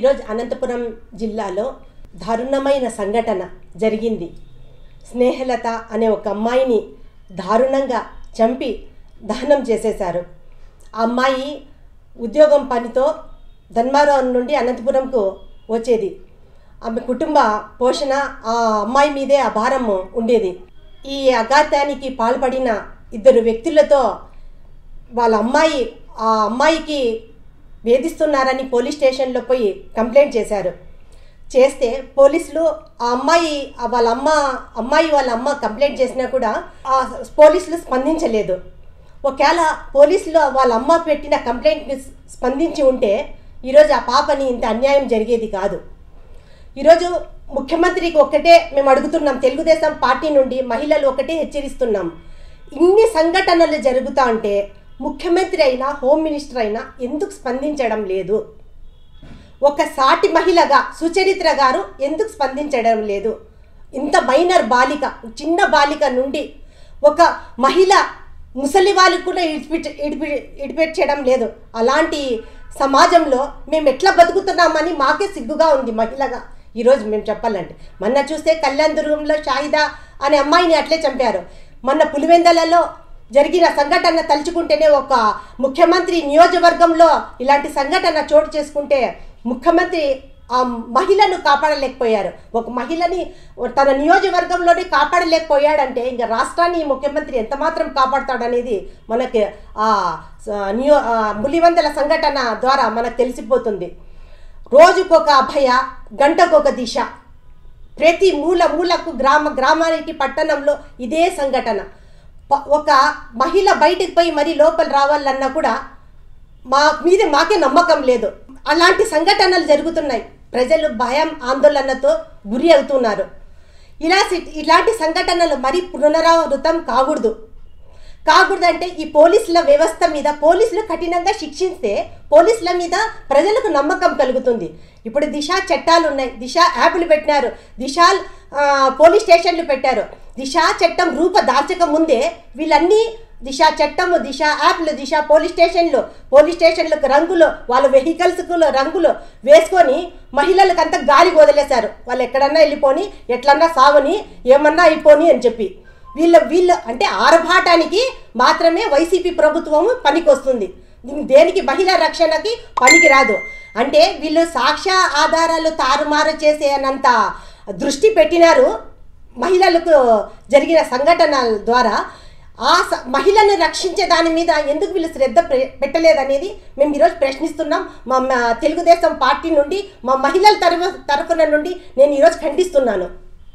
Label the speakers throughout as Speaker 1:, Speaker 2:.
Speaker 1: ఈరోజు అనంతపురం జిల్లాలో దారుణమైన సంఘటన జరిగింది స్నేహలత అనే ఒక అమ్మాయిని దారుణంగా చంపి దహనం చేసేశారు ఆ అమ్మాయి ఉద్యోగం పనితో ధర్మారావు నుండి అనంతపురంకు వచ్చేది ఆమె కుటుంబ పోషణ ఆ అమ్మాయి మీదే ఆ భారం ఉండేది ఈ అఘాతానికి పాల్పడిన ఇద్దరు వ్యక్తులతో వాళ్ళ అమ్మాయి ఆ అమ్మాయికి వేధిస్తున్నారని పోలీస్ స్టేషన్లో పోయి కంప్లైంట్ చేశారు చేస్తే పోలీసులు ఆ అమ్మాయి ఆ వాళ్ళ అమ్మ అమ్మాయి వాళ్ళ అమ్మ కంప్లైంట్ చేసినా కూడా ఆ పోలీసులు స్పందించలేదు ఒకవేళ పోలీసులు వాళ్ళ అమ్మ పెట్టిన కంప్లైంట్ని స్పందించి ఉంటే ఈరోజు ఆ పాపని ఇంత అన్యాయం జరిగేది కాదు ఈరోజు ముఖ్యమంత్రికి ఒక్కటే మేము అడుగుతున్నాం తెలుగుదేశం పార్టీ నుండి మహిళలు ఒకటే హెచ్చరిస్తున్నాం ఇన్ని సంఘటనలు జరుగుతా ఉంటే ముఖ్యమంత్రి అయినా హోమ్ మినిస్టర్ అయినా ఎందుకు స్పందించడం లేదు ఒక సాటి మహిళగా సుచరిత్ర గారు ఎందుకు స్పందించడం లేదు ఇంత మైనర్ బాలిక చిన్న బాలిక నుండి ఒక మహిళ ముసలి వాళ్ళకు కూడా ఇడిపి ఇడిపి ఇడిపెట్టడం లేదు అలాంటి సమాజంలో మేము ఎట్లా బతుకుతున్నామని మాకే సిగ్గుగా ఉంది మహిళగా ఈరోజు మేము చెప్పాలంటే మొన్న చూస్తే కళ్యాణదుర్గంలో షాహిదా అనే అమ్మాయిని అట్లే చంపారు మొన్న పులివెందలలో జరిగిన సంఘటన తలుచుకుంటేనే ఒక ముఖ్యమంత్రి నియోజకవర్గంలో ఇలాంటి సంఘటన చోటు చేసుకుంటే ముఖ్యమంత్రి ఆ మహిళను కాపాడలేకపోయారు ఒక మహిళని తన నియోజకవర్గంలోనే కాపాడలేకపోయాడంటే ఇంకా రాష్ట్రాన్ని ఈ ముఖ్యమంత్రి ఎంత మాత్రం కాపాడతాడనేది మనకి ఆ స- నియో ఆ పులివెందల సంఘటన ద్వారా మనకు తెలిసిపోతుంది రోజుకొక అభయ గంటకొక దిశ ప్రతి మూల మూలకు గ్రామ గ్రామానికి పట్టణంలో ఇదే సంఘటన ప- ఒక మహిళ బయటికి పోయి మరి లోపల రావాలన్నా కూడా మా మీద మాకే నమ్మకం లేదు అలాంటి సంఘటనలు జరుగుతున్నాయి ప్రజలు భయం ఆందోళనతో గురి అవుతున్నారు ఇలా సి- ఇలాంటి సంఘటనలు మరి పునరావృతం కాకూడదు కాకూడదంటే ఈ పోలీసుల వ్యవస్థ మీద పోలీసులు కఠినంగా శిక్షిస్తే పోలీసుల మీద ప్రజలకు నమ్మకం కలుగుతుంది ఇప్పుడు దిశ చట్టాలు ఉన్నాయి దిశ యాప్లు పెట్టినారు దిశ ఆ, పోలీస్ స్టేషన్లు పెట్టారు దిశ చట్టం రూప దాల్చక ముందే వీళ్ళన్నీ దిశ చట్టము దిశ యాప్లు దిశ పోలీస్ స్టేషన్లు పోలీస్ స్టేషన్లకు రంగులు వాళ్ళ వెహికల్స్కు రంగులు వేసుకొని మహిళలకు అంతా గాలికి వదిలేశారు వాళ్ళు ఎక్కడన్నా వెళ్ళిపోని ఎట్లన్నా సావని ఏమన్నా అయిపోని అని చెప్పి వీళ్ళ వీళ్ళు అంటే ఆరభాటానికి మాత్రమే వైసీపీ ప్రభుత్వము పనికొస్తుంది దీని- దేనికి మహిళా రక్షణకి పనికి రాదు అంటే వీళ్ళు సాక్ష్య ఆధారాలు తారుమారు చేసేనంత దృష్టి పెట్టినారు మహిళలకు జరిగిన సంఘటనల ద్వారా ఆ స- మహిళను రక్షించే దాని మీద ఎందుకు వీళ్ళు శ్రద్ధ పె- పెట్టలేదనేది మేము ఈరోజు ప్రశ్నిస్తున్నాం మా మా తెలుగుదేశం పార్టీ నుండి మా మహిళల తరఫు తరఫున నుండి నేను ఈరోజు ఖండిస్తున్నాను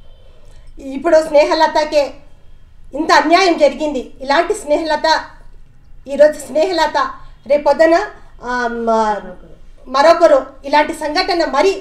Speaker 1: ఇప్పుడు స్నేహలతకే ఇంత అన్యాయం జరిగింది ఇలాంటి స్నేహలత ఈరోజు స్నేహలత రేపొద్దున ఆ, మ- మరొకరు ఇలాంటి సంఘటన మరి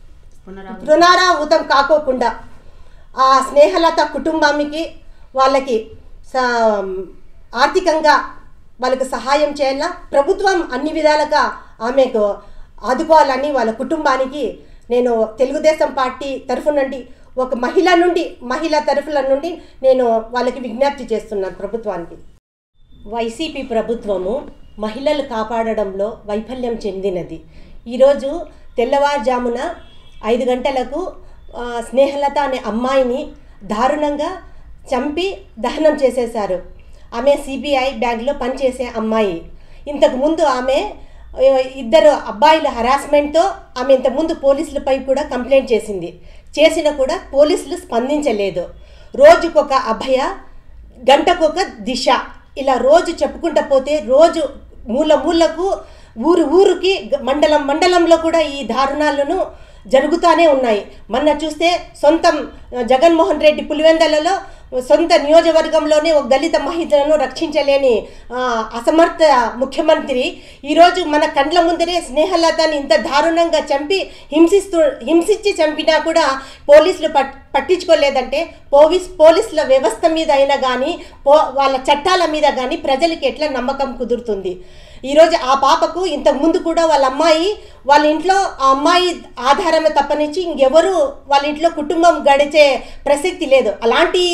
Speaker 1: పునరావృతం కాకోకుండా ఆ స్నేహలత కుటుంబానికి వాళ్ళకి స- ఆర్థికంగా వాళ్ళకి సహాయం చేయాలా ప్రభుత్వం అన్ని విధాలుగా ఆమెకు ఆదుకోవాలని వాళ్ళ కుటుంబానికి నేను తెలుగుదేశం పార్టీ తరఫు నుండి ఒక మహిళ నుండి మహిళ తరఫుల నుండి నేను వాళ్ళకి విజ్ఞప్తి చేస్తున్నాను ప్రభుత్వానికి వైసీపీ ప్రభుత్వము మహిళలు కాపాడడంలో వైఫల్యం చెందినది ఈరోజు తెల్లవారుజామున ఐదు గంటలకు ఆ, స్నేహలత అనే అమ్మాయిని దారుణంగా చంపి దహనం చేసేశారు ఆమె సిబిఐ బ్యాంక్లో పనిచేసే అమ్మాయి ఇంతకు ముందు ఆమె ఆ, ఇద్దరు అబ్బాయిల హరాస్మెంట్తో ఆమె ఇంతకుముందు పోలీసులపై కూడా కంప్లైంట్ చేసింది చేసినా కూడా పోలీసులు స్పందించలేదు రోజుకొక అభయ గంటకొక దిశ ఇలా రోజు చెప్పుకుంటా పోతే రోజు మూల మూలకు ఊరు ఊరుకి గ- మండలం మండలంలో కూడా ఈ దారుణాలను జరుగుతూనే ఉన్నాయి మొన్న చూస్తే సొంతం ఆ, జగన్మోహన్ రెడ్డి పులివెందలలో సొంత నియోజకవర్గంలోనే ఒక దళిత మహిళలను రక్షించలేని ఆ, అసమర్థ ముఖ్యమంత్రి ఈరోజు మన కండ్ల ముందరే స్నేహలతని ఇంత దారుణంగా చంపి హింసిస్తూ హింసించి చంపినా కూడా పోలీసులు పట్ పట్టించుకోలేదంటే పోలీస్ పోలీసుల వ్యవస్థ మీద అయినా కానీ పో వాళ్ళ చట్టాల మీద కానీ ప్రజలకి ఎట్లా నమ్మకం కుదురుతుంది ఈరోజు ఆ పాపకు ఇంతకు ముందు కూడా వాళ్ళ అమ్మాయి వాళ్ళ ఇంట్లో ఆ అమ్మాయి ఆధారమే తప్పనిచ్చి ఇంకెవరు వాళ్ళ ఇంట్లో కుటుంబం గడిచే ప్రసక్తి లేదు అలాంటి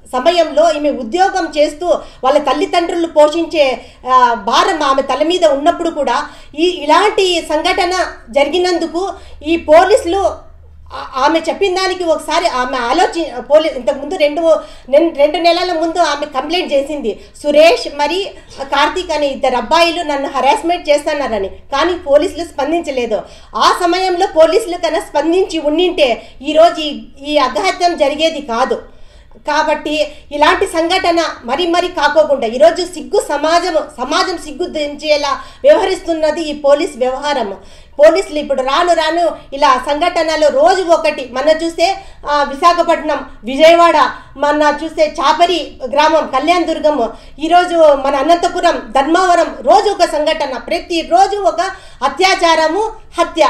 Speaker 1: సమయంలో ఈమె ఉద్యోగం చేస్తూ వాళ్ళ తల్లిదండ్రులు పోషించే ఆ, భారం ఆమె తల మీద ఉన్నప్పుడు కూడా ఈ ఇలాంటి సంఘటన జరిగినందుకు ఈ పోలీసులు ఆ- ఆమె చెప్పిన దానికి ఒకసారి ఆమె ఆలోచి పోలీ ఇంతకుముందు రెండు నెన్- రెండు నెలల ముందు ఆమె కంప్లైంట్ చేసింది సురేష్ మరి కార్తీక్ అనే ఇద్దరు అబ్బాయిలు నన్ను హరాస్మెంట్ చేస్తున్నారని కానీ పోలీసులు స్పందించలేదు ఆ సమయంలో పోలీసులు కన్నా స్పందించి ఉండింటే ఈరోజు ఈ ఈ అఘాత్యం జరిగేది కాదు కాబట్టి ఇలాంటి సంఘటన మరి మరి కాకోకుండా ఈరోజు సిగ్గు సమాజం సమాజం సిగ్గు దించేలా వ్యవహరిస్తున్నది ఈ పోలీస్ వ్యవహారం పోలీసులు ఇప్పుడు రాను రాను ఇలా సంఘటనలు రోజు ఒకటి మన చూస్తే ఆ, విశాఖపట్నం విజయవాడ మన చూస్తే చాపరి గ్రామం కళ్యాణ్ దుర్గం ఈరోజు మన అనంతపురం ధర్మవరం రోజు ఒక సంఘటన ప్రతిరోజు ఒక అత్యాచారము హత్య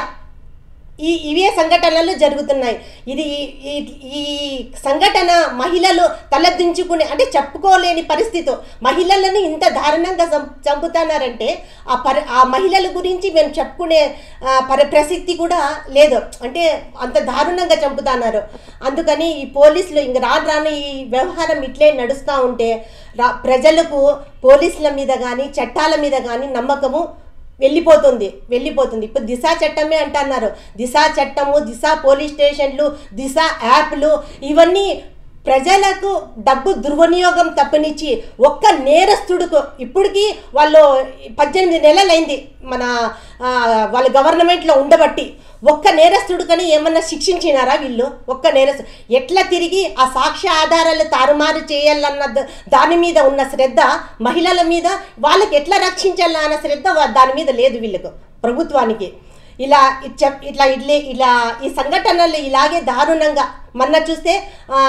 Speaker 1: ఈ ఇవే సంఘటనలు జరుగుతున్నాయి ఇది ఈ- ఈ- ఈ సంఘటన మహిళలు తలదించుకునే అంటే చెప్పుకోలేని పరిస్థితి మహిళలను ఇంత దారుణంగా చం- చంపుతున్నారంటే ఆ పరి ఆ మహిళల గురించి మేము చెప్పుకునే ఆ, పరి ప్రసక్తి కూడా లేదు అంటే అంత దారుణంగా చంపుతున్నారు అందుకని ఈ పోలీసులు ఇంక రాను రాను ఈ వ్యవహారం ఇట్లే నడుస్తూ ఉంటే రా ప్రజలకు పోలీసుల మీద కానీ చట్టాల మీద కానీ నమ్మకము వెళ్ళిపోతుంది వెళ్ళిపోతుంది ఇప్పుడు దిశ చట్టమే అంటున్నారు దిశ చట్టము దిశ పోలీస్ స్టేషన్లు దిశ యాప్లు ఇవన్నీ ప్రజలకు డబ్బు దుర్వినియోగం తప్పనిచ్చి ఒక్క నేరస్తుడుకు ఇప్పటికీ వాళ్ళు పద్దెనిమిది నెలలైంది మన ఆ, వాళ్ళ గవర్నమెంట్లో ఉండబట్టి ఒక్క నేరస్తుడు కానీ ఏమన్నా శిక్షించినారా వీళ్ళు ఒక్క నేరస్తుడు ఎట్లా తిరిగి ఆ సాక్ష్య ఆధారాలు తారుమారు చేయాలన్న ద- దాని మీద ఉన్న శ్రద్ధ మహిళల మీద వాళ్ళకి ఎట్లా రక్షించాలా అన్న శ్రద్ధ వా- దాని మీద లేదు వీళ్ళకు ప్రభుత్వానికి ఇలా ఇ- చెప్ ఇట్లా ఇడ్లీ ఇలా ఈ సంఘటనలు ఇలాగే దారుణంగా మొన్న చూస్తే ఆ,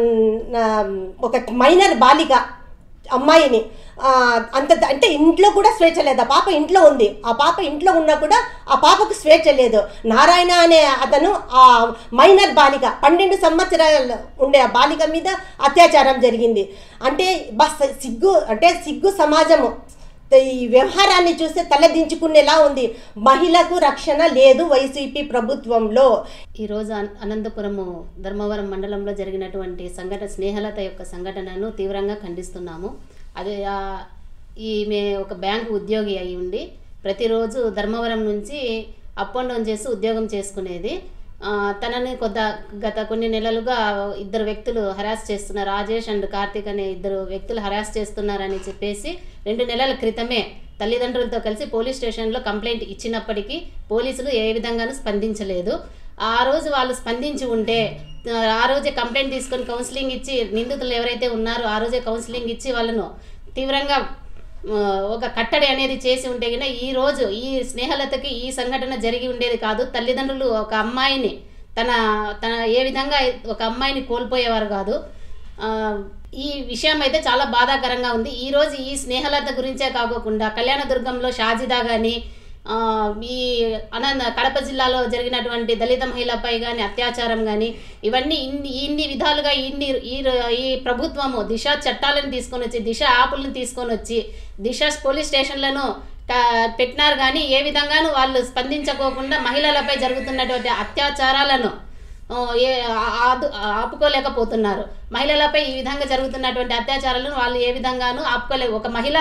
Speaker 1: న- ఒక మైనర్ బాలిక అమ్మాయిని ఆ, అంత ద- అంటే ఇంట్లో కూడా స్వేచ్ఛ లేదు ఆ పాప ఇంట్లో ఉంది ఆ పాప ఇంట్లో ఉన్నా కూడా ఆ పాపకు స్వేచ్ఛ లేదు నారాయణ అనే అతను ఆ మైనర్ బాలిక పన్నెండు సంవత్సరాలు ఉండే ఆ బాలిక మీద అత్యాచారం జరిగింది అంటే బస్ సిగ్గు అంటే సిగ్గు సమాజము ఈ వ్యవహారాన్ని చూస్తే తలదించుకునేలా ఉంది మహిళకు రక్షణ లేదు వైసీపీ ప్రభుత్వంలో
Speaker 2: ఈరోజు అన్- అనంతపురము ధర్మవరం మండలంలో జరిగినటువంటి సంఘటన స్నేహలత యొక్క సంఘటనను తీవ్రంగా ఖండిస్తున్నాము అదే ఆ, ఈమె ఒక బ్యాంకు ఉద్యోగి అయి ఉండి ప్రతిరోజు ధర్మవరం నుంచి అప్ అండ్ డౌన్ చేసి ఉద్యోగం చేసుకునేది ఆ, తనని కొద్ద గత కొన్ని నెలలుగా ఇద్దరు వ్యక్తులు హరాస్ చేస్తున్నారు రాజేష్ అండ్ కార్తీక్ అనే ఇద్దరు వ్యక్తులు హరాస్ చేస్తున్నారని చెప్పేసి రెండు నెలల క్రితమే తల్లిదండ్రులతో కలిసి పోలీస్ స్టేషన్లో కంప్లైంట్ ఇచ్చినప్పటికీ పోలీసులు ఏ విధంగానూ స్పందించలేదు ఆ రోజు వాళ్ళు స్పందించి ఉంటే ఆ, ఆ రోజే కంప్లైంట్ తీసుకొని కౌన్సిలింగ్ ఇచ్చి నిందితులు ఎవరైతే ఉన్నారో ఆ రోజే కౌన్సిలింగ్ ఇచ్చి వాళ్ళను తీవ్రంగా ఆ, ఒక కట్టడి అనేది చేసి ఉంటే గిన ఈ రోజు ఈ స్నేహలతకి ఈ సంఘటన జరిగి ఉండేది కాదు తల్లిదండ్రులు ఒక అమ్మాయిని తన తన ఏ విధంగా ఒక అమ్మాయిని కోల్పోయేవారు కాదు ఆ, ఈ విషయం అయితే చాలా బాధాకరంగా ఉంది ఈ రోజు ఈ స్నేహలత గురించే కాకోకుండా కళ్యాణదుర్గంలో షాజిదా కానీ ఈ అనంత కడప జిల్లాలో జరిగినటువంటి దళిత మహిళపై కానీ అత్యాచారం కానీ ఇవన్నీ ఇన్ని ఇన్ని విధాలుగా ఇన్ని ఈ ఈ ప్రభుత్వము దిశ చట్టాలను తీసుకొని వచ్చి దిశ యాపులను తీసుకొని వచ్చి దిశ పోలీస్ స్టేషన్లను క- పెట్టినారు కానీ ఏ విధంగానూ వాళ్ళు స్పందించకోకుండా మహిళలపై జరుగుతున్నటువంటి అత్యాచారాలను ఆ, ఏ ఆ- ఆదు- ఆపుకోలేకపోతున్నారు మహిళలపై ఈ విధంగా జరుగుతున్నటువంటి అత్యాచారాలను వాళ్ళు ఏ విధంగానూ ఆపుకోలే ఒక మహిళ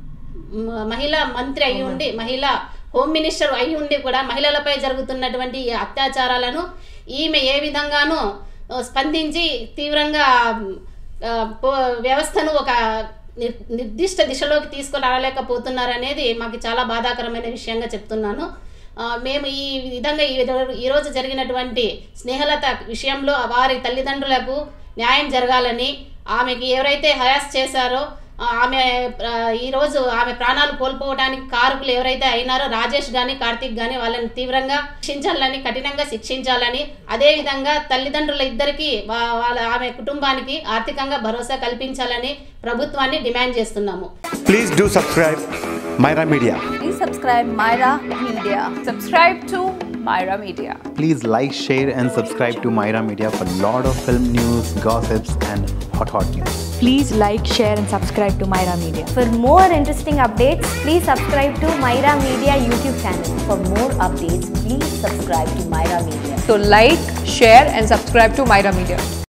Speaker 2: మ- మహిళా మంత్రి అయి ఉండి మహిళా హోమ్ మినిస్టర్ అయి ఉండి కూడా మహిళలపై జరుగుతున్నటువంటి ఈ అత్యాచారాలను ఈమె ఏ విధంగానూ ఆ, స్పందించి తీవ్రంగా ఆ, పో- వ్యవస్థను ఒక నిర్- నిర్దిష్ట దిశలోకి తీసుకొని రాలేకపోతున్నారు అనేది మాకు చాలా బాధాకరమైన విషయంగా చెప్తున్నాను ఆ, మేము ఈ విధంగా ఈ రో- ఈరోజు జరిగినటువంటి స్నేహలత విషయంలో వారి తల్లిదండ్రులకు న్యాయం జరగాలని ఆమెకి ఎవరైతే హరాస్ చేశారో ఆ, ఆమె ఆ, ఈరోజు ఆమె ప్రాణాలు కోల్పోవడానికి కారకులు ఎవరైతే అయినారో రాజేష్ కానీ కార్తీక్ కానీ వాళ్ళని తీవ్రంగా శిక్షించాలని కఠినంగా శిక్షించాలని అదేవిధంగా తల్లిదండ్రుల ఇద్దరికి వా- వాళ్ళ ఆమె కుటుంబానికి ఆర్థికంగా భరోసా కల్పించాలని ప్రభుత్వాన్ని డిమాండ్ చేస్తున్నాము
Speaker 3: Please do subscribe Myra Media.
Speaker 4: Please subscribe Myra Media. Subscribe to Myra Media.
Speaker 5: Please like, share, and subscribe to Myra Media for lot of film news, gossips, and hot hot news.
Speaker 6: Please like, share, and subscribe to Myra Media.
Speaker 7: For more interesting updates, please subscribe to Myra Media YouTube channel.
Speaker 8: For more updates, please subscribe to Myra Media.
Speaker 4: So like, share, and subscribe to Myra Media.